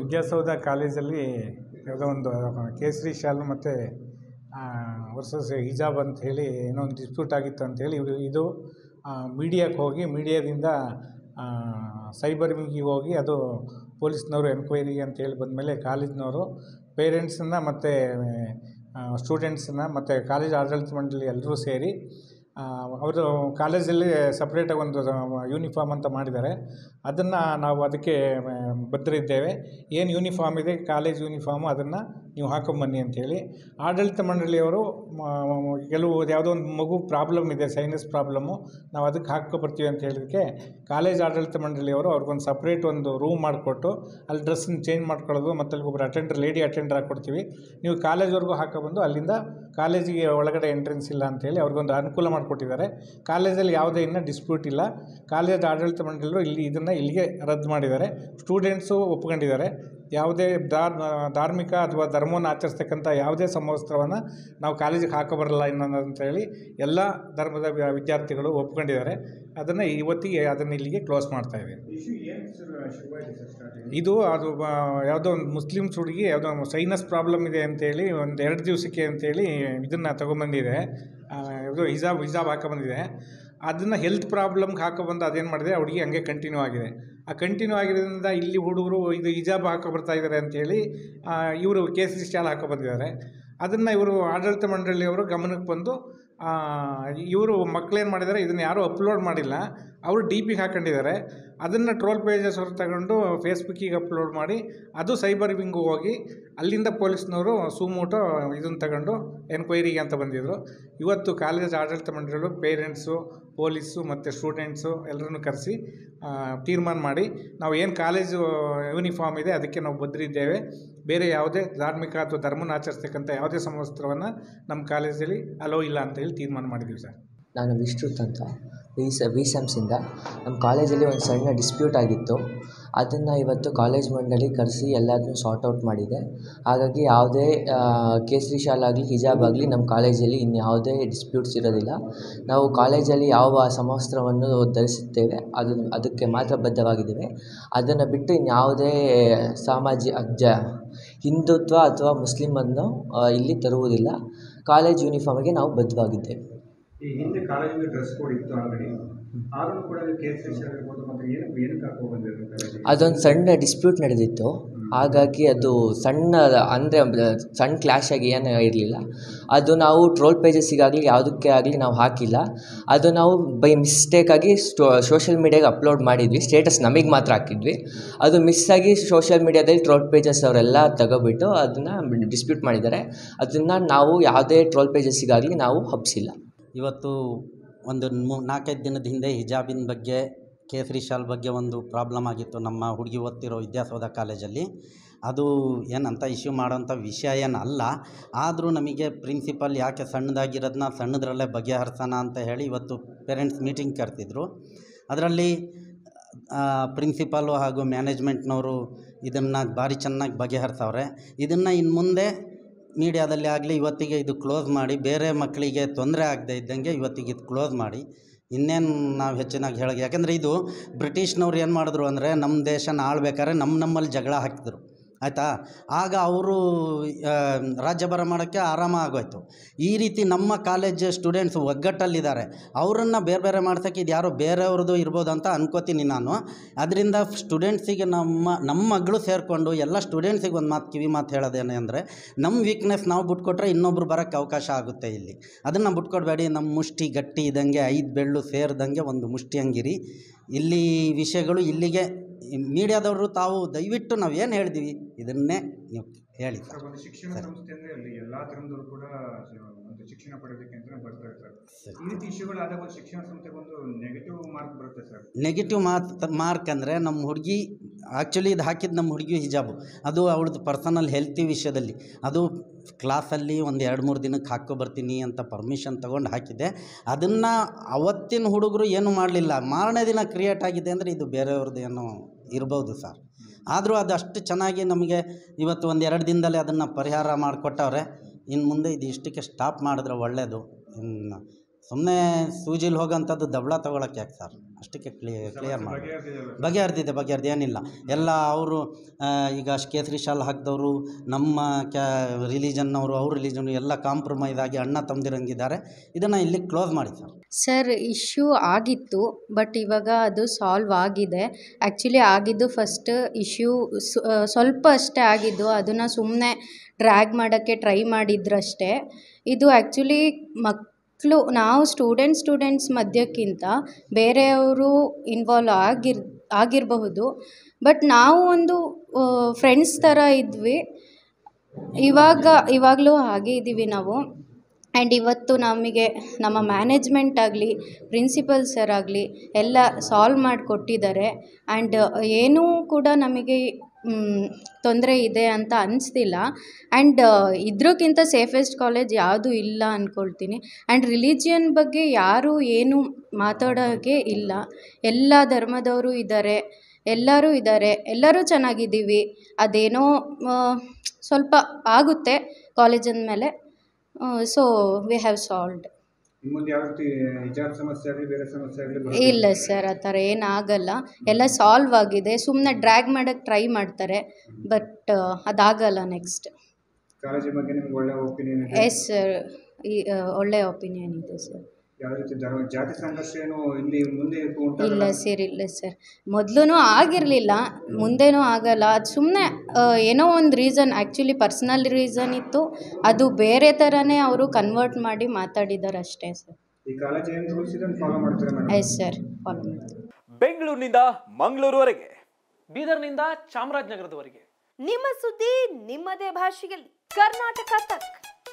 ವಿದ್ಯಾಸೌಧ ಕಾಲೇಜಲ್ಲಿ ಯಾವುದೋ ಒಂದು ಕೇಸರಿ ಶಾಲು ಮತ್ತು ವರ್ಸಸ್ ಹಿಜಾಬ್ ಅಂತ ಹೇಳಿ ಏನೋ ಒಂದು ಡಿಸ್ಪ್ಯೂಟ್ ಆಗಿತ್ತು ಅಂತೇಳಿ ಇವರು ಇದು ಮೀಡಿಯಾಕ್ಕೆ ಹೋಗಿ ಮೀಡಿಯಾದಿಂದ ಸೈಬರ್ ವಿಂಗಿಗೆ ಹೋಗಿ ಅದು ಪೊಲೀಸ್ನವರು ಎನ್ಕ್ವೈರಿ ಅಂತೇಳಿ ಬಂದಮೇಲೆ ಕಾಲೇಜ್ನವರು ಪೇರೆಂಟ್ಸನ್ನು ಮತ್ತು ಸ್ಟೂಡೆಂಟ್ಸನ್ನ ಮತ್ತು ಕಾಲೇಜ್ ಆಡಳಿತ ಮಂಡಳಿ ಎಲ್ಲರೂ ಸೇರಿ ಅವರು ಕಾಲೇಜಲ್ಲಿ ಸಪ್ರೇಟಾಗಿ ಒಂದು ಯೂನಿಫಾರ್ಮ್ ಅಂತ ಮಾಡಿದ್ದಾರೆ ಅದನ್ನು ನಾವು ಅದಕ್ಕೆ ಬದ್ಧರಿದ್ದೇವೆ ಏನು ಯೂನಿಫಾರ್ಮ್ ಇದೆ ಕಾಲೇಜ್ ಯೂನಿಫಾರ್ಮು ಅದನ್ನು ನೀವು ಹಾಕೊಂಬನ್ನಿ ಅಂಥೇಳಿ ಆಡಳಿತ ಮಂಡಳಿಯವರು ಕೆಲವು ಯಾವುದೋ ಒಂದು ಮಗು ಪ್ರಾಬ್ಲಮ್ ಇದೆ ಸೈನಸ್ ಪ್ರಾಬ್ಲಮ್ಮು ನಾವು ಅದಕ್ಕೆ ಹಾಕ್ಕೊಬರ್ತೀವಿ ಅಂತ ಹೇಳಿದ್ದಕ್ಕೆ ಕಾಲೇಜ್ ಆಡಳಿತ ಮಂಡಳಿಯವರು ಅವ್ರಿಗೊಂದು ಸಪ್ರೇಟ್ ಒಂದು ರೂಮ್ ಮಾಡಿಕೊಟ್ಟು ಅಲ್ಲಿ ಡ್ರೆಸ್ಸನ್ನ ಚೇಂಜ್ ಮಾಡ್ಕೊಳ್ಳೋದು ಮತ್ತು ಅಲ್ಲಿ ಒಬ್ಬರು ಅಟೆಂಡರ್ ಲೇಡಿ ಅಟೆಂಡರ್ ಹಾಕ್ಕೊಡ್ತೀವಿ ನೀವು ಕಾಲೇಜ್ವರೆಗೂ ಹಾಕೊಬಂದು ಅಲ್ಲಿಂದ ಕಾಲೇಜಿಗೆ ಒಳಗಡೆ ಎಂಟ್ರೆನ್ಸ್ ಇಲ್ಲ ಅಂತೇಳಿ ಅವ್ರಿಗೊಂದು ಅನುಕೂಲ ಮಾಡಿಕೊಟ್ಟಿದ್ದಾರೆ ಕಾಲೇಜಲ್ಲಿ ಯಾವುದೇ ಇನ್ನೂ ಡಿಸ್ಪ್ಯೂಟ್ ಇಲ್ಲ ಕಾಲೇಜ್ ಆಡಳಿತ ಮಂಡಳಿಯವರು ಇಲ್ಲಿ ಇದನ್ನು ಇಲ್ಲಿಗೆ ರದ್ದು ಮಾಡಿದ್ದಾರೆ ಸ್ಟೂಡೆಂಟ್ಸು ಒಪ್ಕೊಂಡಿದ್ದಾರೆ ಯಾವುದೇ ಧಾರ್ ಧಾರ್ಮಿಕ ಅಥವಾ ಧರ್ಮವನ್ನು ಆಚರಿಸ್ತಕ್ಕಂಥ ಯಾವುದೇ ಸಮವಸ್ತ್ರವನ್ನು ನಾವು ಕಾಲೇಜಿಗೆ ಹಾಕೋಬರಲ್ಲ ಇನ್ನೊಂದು ಅಂತೇಳಿ ಎಲ್ಲ ಧರ್ಮದ ವಿ- ವಿದ್ಯಾರ್ಥಿಗಳು ಒಪ್ಕೊಂಡಿದ್ದಾರೆ ಅದನ್ನು ಇವತ್ತಿಗೆ ಅದನ್ನು ಇಲ್ಲಿಗೆ ಕ್ಲೋಸ್ ಮಾಡ್ತಾ ಇದ್ದೀವಿ ಇದು ಅದು ಬ- ಯಾವುದೋ ಒಂದು ಮುಸ್ಲಿಮ್ಸ್ ಹುಡುಗಿ ಯಾವುದೋ ಸೈನಸ್ ಪ್ರಾಬ್ಲಮ್ ಇದೆ ಅಂತೇಳಿ ಒಂದು ಎರಡು ದಿವಸಕ್ಕೆ ಅಂತೇಳಿ ಇದನ್ನು ತೊಗೊಂಬಂದಿದೆ ಇದು ಹಿಜಾಬ್ ಹಿಜಾಬ್ ಹಾಕೊಂಬಂದಿದೆ ಅದನ್ನು ಹೆಲ್ತ್ ಪ್ರಾಬ್ಲಮ್ಗೆ ಹಾಕೊಬಂದು ಅದೇನು ಮಾಡಿದೆ ಆ ಹುಡುಗಿ ಹಂಗೆ ಕಂಟಿನ್ಯೂ ಆಗಿದೆ ಆ ಕಂಟಿನ್ಯೂ ಆಗಿರೋದ್ರಿಂದ ಇಲ್ಲಿ ಹುಡುಗರು ಇದು ಹಿಜಾಬ್ ಹಾಕೊ ಬರ್ತಾ ಇದ್ದಾರೆ ಅಂತೇಳಿ ಇವರು ಕೇಸರಿ ಶಾಲ್ ಹಾಕೊ ಬಂದಿದ್ದಾರೆ ಅದನ್ನು ಇವರು ಆಡಳಿತ ಮಂಡಳಿಯವರು ಗಮನಕ್ಕೆ ಬಂದು ಇವರು ಮಕ್ಕಳೇನು ಮಾಡಿದ್ದಾರೆ ಇದನ್ನು ಯಾರೂ ಅಪ್ಲೋಡ್ ಮಾಡಿಲ್ಲ ಅವರು ಡಿ ಪಿಗೆ ಹಾಕೊಂಡಿದ್ದಾರೆ ಅದನ್ನು ಟ್ರೋಲ್ ಪೇಜಸ್ ಅವ್ರು ತಗೊಂಡು ಫೇಸ್ಬುಕ್ಕಿಗೆ ಅಪ್ಲೋಡ್ ಮಾಡಿ ಅದು ಸೈಬರ್ ವಿಂಗು ಹೋಗಿ ಅಲ್ಲಿಂದ ಪೊಲೀಸ್ನವರು ಸುಮೋಟೋ ಇದನ್ನು ತಗೊಂಡು ಎನ್ಕ್ವೈರಿಗೆ ಅಂತ ಬಂದಿದ್ದರು ಇವತ್ತು ಕಾಲೇಜ್ ಆಡಳಿತ ಮಂಡಳಿಗಳು ಪೇರೆಂಟ್ಸು ಪೊಲೀಸು ಮತ್ತು ಸ್ಟೂಡೆಂಟ್ಸು ಎಲ್ಲರನ್ನು ಕರೆಸಿ ತೀರ್ಮಾನ ಮಾಡಿ ನಾವು ಏನು ಕಾಲೇಜು ಯೂನಿಫಾರ್ಮ್ ಇದೆ ಅದಕ್ಕೆ ನಾವು ಬದ್ಧರಿದ್ದೇವೆ ಬೇರೆ ಯಾವುದೇ ಧಾರ್ಮಿಕ ಅಥವಾ ಧರ್ಮನ ಆಚರಿಸ್ತಕ್ಕಂಥ ಯಾವುದೇ ಸಮವಸ್ತ್ರವನ್ನು ನಮ್ಮ ಕಾಲೇಜಲ್ಲಿ ಅಲೋ ಇಲ್ಲ ಅಂತ ಹೇಳಿ ತೀರ್ಮಾನ ಮಾಡಿದ್ದೀವಿ ಸರ್ ನಾನು ವಿಶ್ರುತ್ ಅಂತ ವಿ ಸ ವಿ ಸ್ಯಾಮ್ಸಿಂದ ನಮ್ಮ ಕಾಲೇಜಲ್ಲಿ ಒಂದು ಸಣ್ಣ ಡಿಸ್ಪ್ಯೂಟ್ ಆಗಿತ್ತು ಅದನ್ನು ಇವತ್ತು ಕಾಲೇಜ್ ಮಂಡಳಿ ಕರೆಸಿ ಎಲ್ಲದನ್ನೂ ಸಾರ್ಟ್ ಔಟ್ ಮಾಡಿದೆ ಹಾಗಾಗಿ ಯಾವುದೇ ಕೇಸರಿ ಶಾಲ್ ಆಗಲಿ ಹಿಜಾಬ್ ಆಗಲಿ ನಮ್ಮ ಕಾಲೇಜಲ್ಲಿ ಇನ್ಯಾವುದೇ ಡಿಸ್ಪ್ಯೂಟ್ಸ್ ಇರೋದಿಲ್ಲ ನಾವು ಕಾಲೇಜಲ್ಲಿ ಯಾವ ಸಮವಸ್ತ್ರವನ್ನು ಧರಿಸುತ್ತೇವೆ ಅದು ಅದಕ್ಕೆ ಮಾತ್ರ ಬದ್ಧವಾಗಿದ್ದೇವೆ ಅದನ್ನು ಬಿಟ್ಟು ಇನ್ಯಾವುದೇ ಸಾಮಾಜಿ ಅಜ್ಜ ಹಿಂದುತ್ವ ಅಥವಾ ಮುಸ್ಲಿಮನ್ನು ಇಲ್ಲಿ ತರುವುದಿಲ್ಲ ಕಾಲೇಜ್ ಯೂನಿಫಾರ್ಮಿಗೆ ನಾವು ಬದ್ಧವಾಗಿದ್ದೇವೆ ಈ ಹಿಂದೆ ಕಾಲೇಜಿಗೆ ಡ್ರೆಸ್ ಕೋಡ್ ಇತ್ತು ಆಲ್ರೆಡಿ ಆದರೂ ಕೂಡ ಕೇಸರಿ ಶಾಲೆ ಇರ್ಬೋದು ಮತ್ತು ಏನಕ್ಕೆ ಏನಕ್ಕೆ ಹಾಕೋ ಬಂದಿರೋದು ಕಾಲೇಜಿಗೆ ಅದೊಂದು ಸಣ್ಣ ಡಿಸ್ಪ್ಯೂಟ್ ನಡೆದಿತ್ತು ಹಾಗಾಗಿ ಅದು ಸಣ್ಣ ಅಂದರೆ ಸಣ್ಣ ಕ್ಲಾಶ್ ಆಗಿ ಏನು ಇರಲಿಲ್ಲ ಅದು ನಾವು ಟ್ರೋಲ್ ಪೇಜಸ್ಸಿಗಾಗಲಿ ಯಾವುದಕ್ಕೆ ಆಗಲಿ ನಾವು ಹಾಕಿಲ್ಲ ಅದು ನಾವು ಬೈ ಮಿಸ್ಟೇಕಾಗಿ ಸ್ಟೋ ಸೋಷಿಯಲ್ ಮೀಡಿಯಾಗೆ ಅಪ್ಲೋಡ್ ಮಾಡಿದ್ವಿ ಸ್ಟೇಟಸ್ ನಮಗೆ ಮಾತ್ರ ಹಾಕಿದ್ವಿ ಅದು ಮಿಸ್ಸಾಗಿ ಸೋಷಿಯಲ್ ಮೀಡ್ಯಾದಲ್ಲಿ ಟ್ರೋಲ್ ಪೇಜಸ್ ಅವರೆಲ್ಲ ತಗೊಬಿಟ್ಟು ಅದನ್ನು ಡಿಸ್ಪ್ಯೂಟ್ ಮಾಡಿದ್ದಾರೆ ಅದನ್ನು ನಾವು ಯಾವುದೇ ಟ್ರೋಲ್ ಪೇಜಸ್ಸಿಗಾಗಲಿ ನಾವು ಹಬ್ಸಿಲ್ಲ ಇವತ್ತು ಒಂದು ಮೂ ನಾಲ್ಕೈದು ದಿನದ ಹಿಂದೆ ಹಿಜಾಬಿನ ಬಗ್ಗೆ ಕೇಸರಿ ಶಾಲ್ ಬಗ್ಗೆ ಒಂದು ಪ್ರಾಬ್ಲಮ್ ಆಗಿತ್ತು ನಮ್ಮ ಹುಡುಗಿ ಓದ್ತಿರೋ ವಿದ್ಯಾಸೌಧ ಕಾಲೇಜಲ್ಲಿ ಅದು ಏನಂತ ಇಶ್ಯೂ ಮಾಡೋಂಥ ವಿಷಯ ಏನು ಅಲ್ಲ ಆದರೂ ನಮಗೆ ಪ್ರಿನ್ಸಿಪಲ್ ಯಾಕೆ ಸಣ್ಣದಾಗಿರೋದನ್ನ ಸಣ್ಣದ್ರಲ್ಲೇ ಬಗೆಹರಿಸೋಣ ಅಂತ ಹೇಳಿ ಇವತ್ತು ಪೇರೆಂಟ್ಸ್ ಮೀಟಿಂಗ್ ಕರೆದಿದ್ರು ಅದರಲ್ಲಿ ಪ್ರಿನ್ಸಿಪಾಲು ಹಾಗೂ ಮ್ಯಾನೇಜ್ಮೆಂಟ್ನವರು ಇದನ್ನು ಭಾರಿ ಚೆನ್ನಾಗಿ ಬಗೆಹರಿಸವ್ರೆ ಇದನ್ನು ಇನ್ನು ಮುಂದೆ ಮೀಡಿಯಾದಲ್ಲಿ ಆಗಲಿ ಇವತ್ತಿಗೆ ಇದು ಕ್ಲೋಸ್ ಮಾಡಿ ಬೇರೆ ಮಕ್ಕಳಿಗೆ ತೊಂದರೆ ಆಗದೆ ಇದ್ದಂಗೆ ಇವತ್ತಿಗೆ ಇದು ಕ್ಲೋಸ್ ಮಾಡಿ ಇನ್ನೇನು ನಾವು ಹೆಚ್ಚಿನಾಗಿ ಹೇಳೋದು ಯಾಕೆಂದರೆ ಇದು ಬ್ರಿಟಿಷ್ನವ್ರು ಏನು ಮಾಡಿದ್ರು ಅಂದರೆ ನಮ್ಮ ದೇಶನ ಆಳ್ಬೇಕಾದ್ರೆ ನಮ್ಮ ನಮ್ಮಲ್ಲಿ ಜಗಳ ಹಾಕಿದ್ರು ಆಯಿತಾ ಆಗ ಅವರು ರಾಜ್ಯಭಾರ ಮಾಡೋಕ್ಕೆ ಆರಾಮ ಆಗೋಯ್ತು ಈ ರೀತಿ ನಮ್ಮ ಕಾಲೇಜ್ ಸ್ಟೂಡೆಂಟ್ಸ್ ಒಗ್ಗಟ್ಟಲ್ಲಿದ್ದಾರೆ ಅವರನ್ನು ಬೇರೆ ಬೇರೆ ಮಾಡ್ಸೋಕ್ಕೆ ಇದು ಯಾರೋ ಬೇರೆಯವ್ರದ್ದು ಇರ್ಬೋದು ಅಂತ ಅನ್ಕೋತೀನಿ ನಾನು ಅದರಿಂದ ಸ್ಟೂಡೆಂಟ್ಸಿಗೆ ನಮ್ಮ ನಮ್ಮ ಮಗಳು ಸೇರಿಕೊಂಡು ಎಲ್ಲ ಸ್ಟೂಡೆಂಟ್ಸಿಗೆ ಒಂದು ಮಾತು ಕಿವಿ ಮಾತು ಹೇಳೋದೇನೆ ಅಂದರೆ ನಮ್ಮ ವೀಕ್ನೆಸ್ ನಾವು ಬಿಟ್ಕೊಟ್ರೆ ಇನ್ನೊಬ್ರು ಬರೋಕ್ಕೆ ಅವಕಾಶ ಆಗುತ್ತೆ ಇಲ್ಲಿ ಅದನ್ನು ಬಿಟ್ಕೊಡ್ಬೇಡಿ ನಮ್ಮ ಮುಷ್ಟಿ ಗಟ್ಟಿ ಇದ್ದಂಗೆ ಐದು ಬೆಳ್ಳು ಸೇರಿದಂಗೆ ಒಂದು ಮುಷ್ಟಿ ಹಂಗಿರಿ ಇಲ್ಲಿ ವಿಷಯಗಳು ಇಲ್ಲಿಗೆ ಮೀಡಿಯಾದವರು ತಾವು ದಯವಿಟ್ಟು ನಾವು ಏನು ಹೇಳ್ತೀವಿ ಇದನ್ನೇ ನೀವು ಹೇಳಿ ಸರ್ ಒಂದು ಶಿಕ್ಷಣ ಸಂಸ್ಥೆ ಅಂದರೆ ಅಲ್ಲಿ ಎಲ್ಲ ಧರ್ಮದವರು ಕೂಡ ಒಂದು ಶಿಕ್ಷಣ ಪಡೆಯೋದಕ್ಕೆ ಅಂತ ಬರ್ತಾರೆ ಸರ್ ಈ ರೀತಿ ಇಶ್ಯೂಗಳಾದಾಗ ಒಂದು ಶಿಕ್ಷಣ ಸಂಸ್ಥೆಗೆ ಒಂದು ನೆಗೆಟಿವ್ ಮಾರ್ಕ್ ಬರುತ್ತೆ ಸರ್ ನೆಗೆಟಿವ್ ಮಾತ್ ಮಾರ್ಕ್ ಅಂದರೆ ನಮ್ಮ ಹುಡುಗಿ ಆ್ಯಕ್ಚುಲಿ ಇದು ಹಾಕಿದ್ದು ನಮ್ಮ ಹುಡುಗಿ ಹಿಜಾಬು ಅದು ಅವಳದು ಪರ್ಸನಲ್ ಹೆಲ್ತಿ ವಿಷಯದಲ್ಲಿ ಅದು ಕ್ಲಾಸಲ್ಲಿ ಒಂದು ಎರಡು ಮೂರು ದಿನಕ್ಕೆ ಹಾಕೋ ಬರ್ತೀನಿ ಅಂತ ಪರ್ಮಿಷನ್ ತೊಗೊಂಡು ಹಾಕಿದ್ದೆ ಅದನ್ನು ಅವತ್ತಿನ ಹುಡುಗರು ಏನೂ ಮಾಡಲಿಲ್ಲ ಮಾರನೇ ದಿನ ಕ್ರಿಯೇಟ್ ಆಗಿದೆ ಅಂದರೆ ಇದು ಬೇರೆಯವ್ರದ್ದು ಏನೋ ಇರ್ಬೋದು ಸರ್ ಆದರೂ ಅದು ಅಷ್ಟು ಚೆನ್ನಾಗಿ ನಮಗೆ ಇವತ್ತು ಒಂದು ಎರಡು ದಿನದಲ್ಲೇ ಅದನ್ನು ಪರಿಹಾರ ಮಾಡಿಕೊಟ್ಟವ್ರೆ ಇನ್ನು ಮುಂದೆ ಇದು ಇಷ್ಟಕ್ಕೆ ಸ್ಟಾಪ್ ಮಾಡಿದ್ರೆ ಒಳ್ಳೆಯದು ಇನ್ನು ಸುಮ್ಮನೆ ಸೂಜಿಲಿ ಹೋಗೋಂಥದ್ದು ದಬಳ ತೊಗೊಳಕ್ಕೆ ಯಾಕೆ ಸರ್ ಅಷ್ಟಕ್ಕೆ ಕ್ಲಿಯರ್ ಕ್ಲಿಯರ್ ಮಾಡಿ ಬಗೆಹರಿದಿದೆಯಲ್ಲ ಸರ್? ಬಗೆಹರ್ದಿದೆ ಬಗೆಹರ್ದು ಏನಿಲ್ಲ ಎಲ್ಲ ಅವರು ಈಗ ಕೇಸರಿ ಶಾಲ್ ಹಾಕಿದವರು ನಮ್ಮ ಕ್ಯಾ ರಿಲಿಜನ್ನವರು ಅವ್ರ ರಿಲಿಜನ್ ಎಲ್ಲ ಕಾಂಪ್ರಮೈಸ್ ಆಗಿ ಅಣ್ಣ ತಮ್ಮದಿರಂಗಿದ್ದಾರೆ ಇದನ್ನು ಇಲ್ಲಿ ಕ್ಲೋಸ್ ಮಾಡಿ ಸರ್ ಸರ್ ಇಶ್ಯೂ ಆಗಿತ್ತು ಬಟ್ ಇವಾಗ ಅದು ಸಾಲ್ವ್ ಆಗಿದೆ ಆ್ಯಕ್ಚುಲಿ ಆಗಿದ್ದು ಫಸ್ಟ್ ಇಶ್ಯೂ ಸ್ವಲ್ಪ ಅಷ್ಟೇ ಆಗಿದ್ದು ಅದನ್ನು ಸುಮ್ಮನೆ ಡ್ರ್ಯಾಗ್ ಮಾಡೋಕ್ಕೆ ಟ್ರೈ ಮಾಡಿದ್ರಷ್ಟೇ ಇದು ಆ್ಯಕ್ಚುಲಿ ಮಕ್ಕಳು ನಾವು ಸ್ಟೂಡೆಂಟ್ ಸ್ಟೂಡೆಂಟ್ಸ್ ಮಧ್ಯಕ್ಕಿಂತ ಬೇರೆಯವರು ಇನ್ವಾಲ್ವ್ ಆಗಿರ್ ಆಗಿರಬಹುದು ಬಟ್ ನಾವು ಒಂದು ಫ್ರೆಂಡ್ಸ್ ಥರ ಇದ್ವಿ ಇವಾಗ ಇವಾಗಲೂ ಹಾಗೆ ಇದ್ದೀವಿ ನಾವು ಆ್ಯಂಡ್ ಇವತ್ತು ನಮಗೆ ನಮ್ಮ ಮ್ಯಾನೇಜ್ಮೆಂಟ್ ಆಗಲಿ ಪ್ರಿನ್ಸಿಪಲ್ ಸರ್ ಆಗಲಿ ಎಲ್ಲ ಸಾಲ್ವ್ ಮಾಡಿಕೊಟ್ಟಿದ್ದಾರೆ ಆ್ಯಂಡ್ ಏನೂ ಕೂಡ ನಮಗೆ ತೊಂದರೆ ಇದೆ ಅಂತ ಅನಿಸ್ತಿಲ್ಲ ಆ್ಯಂಡ್ ಇದ್ರಕ್ಕಿಂತ ಸೇಫೆಸ್ಟ್ ಕಾಲೇಜ್ ಯಾವುದೂ ಇಲ್ಲ ಅಂದ್ಕೊಳ್ತೀನಿ ಆ್ಯಂಡ್ ರಿಲಿಜಿಯನ್ ಬಗ್ಗೆ ಯಾರೂ ಏನೂ ಮಾತಾಡೋಕ್ಕೆ ಇಲ್ಲ ಎಲ್ಲ ಧರ್ಮದವರು ಇದ್ದಾರೆ ಎಲ್ಲರೂ ಇದ್ದಾರೆ ಎಲ್ಲರೂ ಚೆನ್ನಾಗಿದ್ದೀವಿ ಅದೇನೋ ಆ, ಸ್ವಲ್ಪ ಆಗುತ್ತೆ ಕಾಲೇಜ್ ಅಂದಮೇಲೆ ಸೊ ವಿ ಹ್ಯಾವ್ ಸಾಲ್ವ್ಡ್ ಇನ್ನು ಮುಂದೆ ಯಾವ ರೀತಿ ಹಿಜಾಬ್ ಸಮಸ್ಯೆ ಆಗಲಿ ಬೇರೆ ಸಮಸ್ಯೆ ಆಗಲಿ ಇಲ್ಲ ಸರ್ ಆ ಥರ ಏನಾಗಲ್ಲ ಎಲ್ಲ ಸಾಲ್ವ್ ಆಗಿದೆ ಸುಮ್ಮನೆ ಡ್ರ್ಯಾಗ್ ಮಾಡೋಕ್ಕೆ ಟ್ರೈ ಮಾಡ್ತಾರೆ ಬಟ್ ಅದಾಗಲ್ಲ ನೆಕ್ಸ್ಟ್ ಕಾಲೇಜಿನ ಬಗ್ಗೆ ನಿಮ್ಗೆ ಒಳ್ಳೆ ಒಪಿನಿಯನ್ ಇದೆ ಎಸ್ ಸರ್ ಈ ಆ, ಒಳ್ಳೆಯ ಒಪಿನಿಯನ್ ಇದೆ ಸರ್ ಯಾವ ರೀತಿ ಧರ್ಮ ಜಾತಿ ಸಂಘರ್ಷ ಏನು ಇಲ್ಲಿ ಮುಂದೆ ಇಲ್ಲ ಉಂಟಾಗಲ್ಲ ಸರ್ ಇಲ್ಲ ಸರ್ ಮೊದಲು ಆಗಿರಲಿಲ್ಲ ಮುಂದೇನೂ ಆಗಲ್ಲ ಅದು ಸುಮ್ಮನೆ ಏನೋ ಒಂದು ರೀಸನ್ ಆ್ಯಕ್ಚುಲಿ ಪರ್ಸ್ನಲ್ ರೀಸನ್ ಇತ್ತು ಅದು ಬೇರೆ ಥರನೇ ಅವರು ಕನ್ವರ್ಟ್ ಮಾಡಿ ಮಾತಾಡಿದ್ದಾರೆ ಅಷ್ಟೇ ಸರ್ ಈ ಕಾಲೇಜ್ ಏನು ರೂಲ್ಸ್ ಇದೆ ಫಾಲೋ ಮಾಡ್ತಾರೆ ಮೇಡಮ್ ಎಸ್ ಸರ್ ಫಾಲೋ ಮಾಡ್ತೀವಿ ಬೆಂಗಳೂರಿನಿಂದ ಮಂಗಳೂರುವರೆಗೆ ಬೀದರ್ನಿಂದ ಚಾಮರಾಜನಗರದವರೆಗೆ ನಿಮ್ಮ ಸುದ್ದಿ ನಿಮ್ಮದೇ ಭಾಷೆಯಲ್ಲಿ ಕರ್ನಾಟಕ ತಕ್